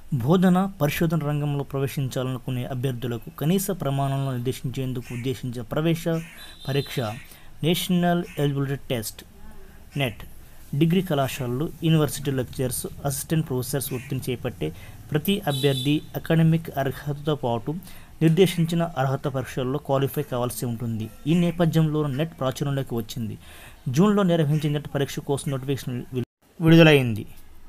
బోధన పరిశోధన రంగంలో ప్రవేశించాలనుకునే అభ్యర్థులకు కనీస ప్రమాణాలను నిర్దేశించేందుకు ఉద్దేశించిన ప్రవేశ పరీక్ష national eligibility test NET degree కళాశాలలు యూనివర్సిటీ లెక్చరర్స్ అసిస్టెంట్ ప్రొఫెసర్స్ వృత్తిని చేపట్టే ప్రతి అభ్యర్థి అకాడమిక్ అర్హతతో పాటు నిర్దేశించిన అర్హత పరీక్షల్లో క్వాలిఫై కావాల్సి ఉంటుంది ఈ నేపథ్యంలో నెట్ ప్రాచుర్యంలోకి వచ్చింది జూన్లో నిర్వహించిన నెట్ పరీక్ష కోసం నోటిఫికేషన్ విల్- విడుదలైంది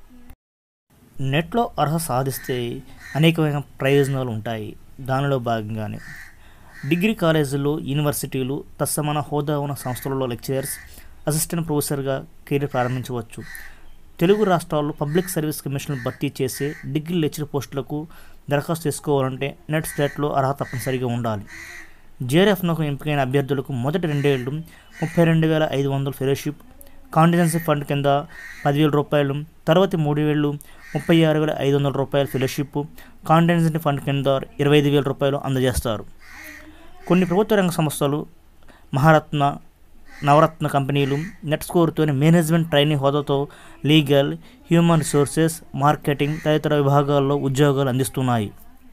నెట్లో అర్హత సాధిస్తే అనేకమైన ప్రయోజనాలు ఉంటాయి దానిలో భాగంగానే డిగ్రీ కాలేజీలు యూనివర్సిటీలు తత్సమాన హోదా ఉన్న సంస్థలలో లెక్చరర్స్ అసిస్టెంట్ ప్రొఫెసర్గా కెరీర్ ప్రారంభించవచ్చు తెలుగు రాష్ట్రాల్లో పబ్లిక్ సర్వీస్ కమిషన్ భర్తీ చేసే డిగ్రీ లెక్చర్ పోస్టులకు దరఖాస్తు చేసుకోవాలంటే నెట్ స్టేట్లో అర్హత తప్పనిసరిగా ఉండాలి జేఆర్ఎఫ్నకు ఎంపికైన అభ్యర్థులకు మొదటి రెండేళ్లు ముప్పై రెండు వేల ఐదు వందల ఫెలోషిప్ కాంటిజెన్సీ ఫండ్ కింద పదివేల రూపాయలు తర్వాతి మూడు వేలు ముప్పై ఆరు వేల ఐదు వందల రూపాయల ఫెలోషిప్ కాంటిజెన్సీ ఫండ్ కింద ఇరవై ఐదు వేల రూపాయలు అందజేస్తారు కొన్ని ప్రభుత్వ రంగ సంస్థలు మహారత్న నవరత్న కంపెనీలు నెట్ స్కోర్తోని మేనేజ్మెంట్ ట్రైనింగ్ హోదాతో లీగల్ హ్యూమన్ రిసోర్సెస్ మార్కెటింగ్ తదితర విభాగాల్లో ఉద్యోగాలు అందిస్తున్నాయి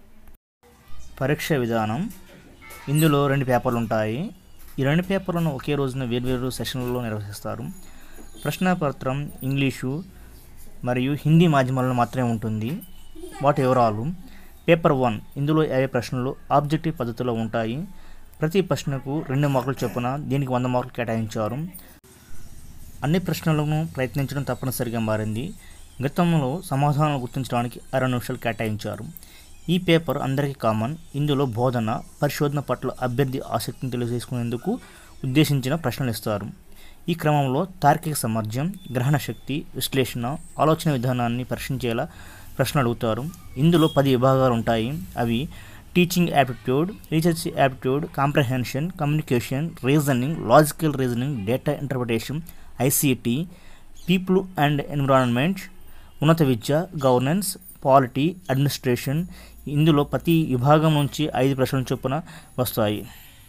పరీక్ష విధానం ఇందులో రెండు పేపర్లు ఉంటాయి ఈ రెండు పేపర్లను ఒకే రోజున వేర్వేరు సెషన్లలో నిర్వహిస్తారు ప్రశ్నపత్రం ఇంగ్లీషు మరియు హిందీ మాధ్యమాలలో మాత్రమే ఉంటుంది వాటి వివరాలు పేపర్ వన్ ఇందులో యాభై ప్రశ్నలు ఆబ్జెక్టివ్ పద్ధతిలో ఉంటాయి ప్రతి ప్రశ్నకు రెండు మార్కులు చొప్పున దీనికి వంద మార్కులు కేటాయించారు అన్ని ప్రశ్నలను ప్రయత్నించడం తప్పనిసరిగా మారింది గతంలో సమాధానాలు గుర్తించడానికి అరవై నిమిషాలు కేటాయించారు ఈ పేపర్ అందరికీ కామన్ ఇందులో బోధన పరిశోధన పట్ల అభ్యర్థి ఆసక్తిని తెలియజేసుకునేందుకు ఉద్దేశించిన ప్రశ్నలు ఇస్తారు ఈ క్రమంలో తార్కిక సామర్థ్యం గ్రహణ శక్తి విశ్లేషణ ఆలోచన విధానాన్ని పరీక్షించేలా ప్రశ్నలు అడుగుతారు ఇందులో పది విభాగాలు ఉంటాయి అవి teaching aptitude research aptitude comprehension communication reasoning logical reasoning data interpretation ICT people and environment ఉన్నత విద్య గవర్నెన్స్ పాలిటీ అడ్మినిస్ట్రేషన్ ఇందులో ప్రతి విభాగం నుంచి ఐదు ప్రశ్నల చొప్పున వస్తాయి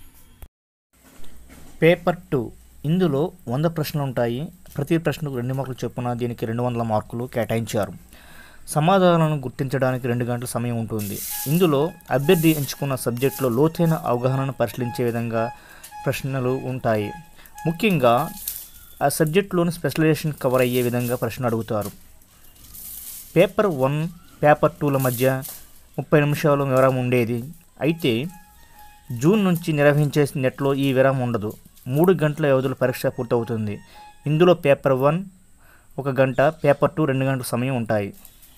పేపర్ టూ ఇందులో వంద ప్రశ్నలు ఉంటాయి ప్రతి ప్రశ్నకు రెండు మార్కులు చొప్పున దీనికి రెండు వందల మార్కులు కేటాయించారు సమాధానాలను గుర్తించడానికి రెండు గంటల సమయం ఉంటుంది ఇందులో అభ్యర్థి ఎంచుకున్న సబ్జెక్టులో లోతైన అవగాహనను పరిశీలించే విధంగా ప్రశ్నలు ఉంటాయి ముఖ్యంగా ఆ సబ్జెక్టులోని స్పెషలైజేషన్ కవర్ అయ్యే విధంగా ప్రశ్న అడుగుతారు పేపర్ వన్ పేపర్ టూల మధ్య ముప్పై నిమిషాలు విరామం ఉండేది అయితే జూన్ నుంచి నిర్వహించే నెట్లో ఈ విరామం ఉండదు మూడు గంటల వ్యవధిలో పరీక్ష పూర్తవుతుంది ఇందులో పేపర్ వన్ ఒక గంట పేపర్ టూ రెండు గంటల సమయం ఉంటాయి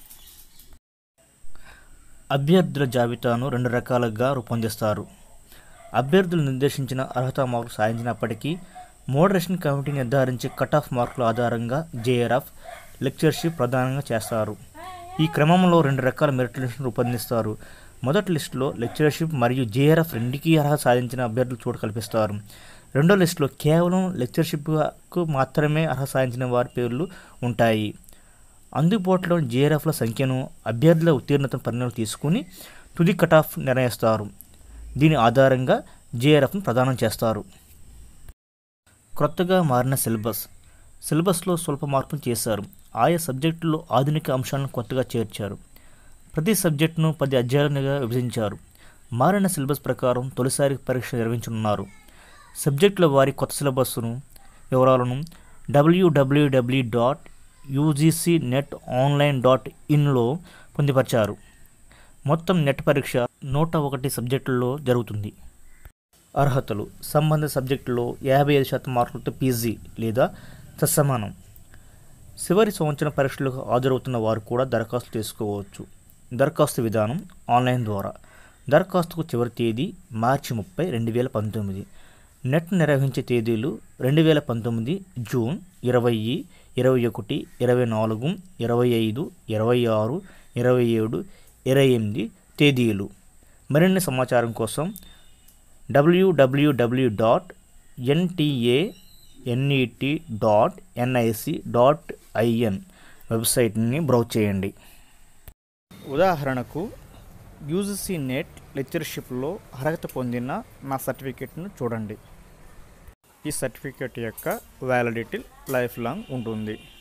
అభ్యర్థుల జాబితాను రెండు రకాలుగా రూపొందిస్తారు అభ్యర్థులు నిర్దేశించిన అర్హత మార్కులు సాధించినప్పటికీ మోడరేషన్ కమిటీ నిర్ధారించే కట్ ఆఫ్ మార్కుల ఆధారంగా జేఆర్ఎఫ్ లెక్చర్షిప్ ప్రధానంగా చేస్తారు ఈ క్రమంలో రెండు రకాల మెరిట్ లిస్టును రూపొందిస్తారు మొదటి లిస్టులో లెక్చరర్షిప్ మరియు జేఆర్ఎఫ్ రెండుకి అర్హత సాధించిన అభ్యర్థులు చోటు కల్పిస్తారు రెండో లిస్టులో కేవలం లెక్చర్షిప్కు మాత్రమే అర్హత సాధించిన వారి పేర్లు ఉంటాయి అందుబాటులోని జేఆర్ఎఫ్ల సంఖ్యను అభ్యర్థుల ఉత్తీర్ణతను పరిణామం తీసుకుని తుది కట్ ఆఫ్ నిర్ణయిస్తారు దీని ఆధారంగా జేఆర్ఎఫ్ను ప్రదానం చేస్తారు క్రొత్తగా మారిన సిలబస్ సిలబస్లో స్వల్ప మార్పులు చేశారు ఆయా సబ్జెక్టుల్లో ఆధునిక అంశాలను కొత్తగా చేర్చారు ప్రతి సబ్జెక్టును పది అధ్యాయాలుగా విభజించారు మారిన సిలబస్ ప్రకారం తొలిసారి పరీక్ష నిర్వహించనున్నారు సబ్జెక్టుల వారి కొత్త సిలబస్ను వివరాలను WWW dot UGC NET online dot ఇన్లో పొందుపరిచారు మొత్తం నెట్ పరీక్ష నూట ఒకటి సబ్జెక్టుల్లో జరుగుతుంది అర్హతలు సంబంధిత సబ్జెక్టులో యాభై ఐదు శాతం మార్కులతో పీజీ లేదా తత్సమానం చివరి సంవత్సరం పరీక్షలకు హాజరవుతున్న వారు కూడా దరఖాస్తు చేసుకోవచ్చు దరఖాస్తు విధానం ఆన్లైన్ ద్వారా దరఖాస్తుకు చివరి తేదీ మార్చి ముప్పై రెండు వేల పంతొమ్మిది నెట్ నిర్వహించే తేదీలు రెండు వేల పంతొమ్మిది జూన్ ఇరవై ఇరవై ఒకటి ఇరవై నాలుగు ఇరవై ఐదు ఇరవై ఆరు ఇరవై ఏడు ఇరవై ఎనిమిది తేదీలు మరిన్ని సమాచారం కోసం WWW dot NTA NET dot NIC dot IN వెబ్సైట్ని బ్రౌజ్ చేయండి ఉదాహరణకు యూజీసీ నెట్ లెక్చర్షిప్లో అర్హత పొందిన నా సర్టిఫికేట్ను చూడండి ఈ సర్టిఫికేట్ యొక్క వ్యాలిడిటీ లైఫ్ లాంగ్ ఉంటుంది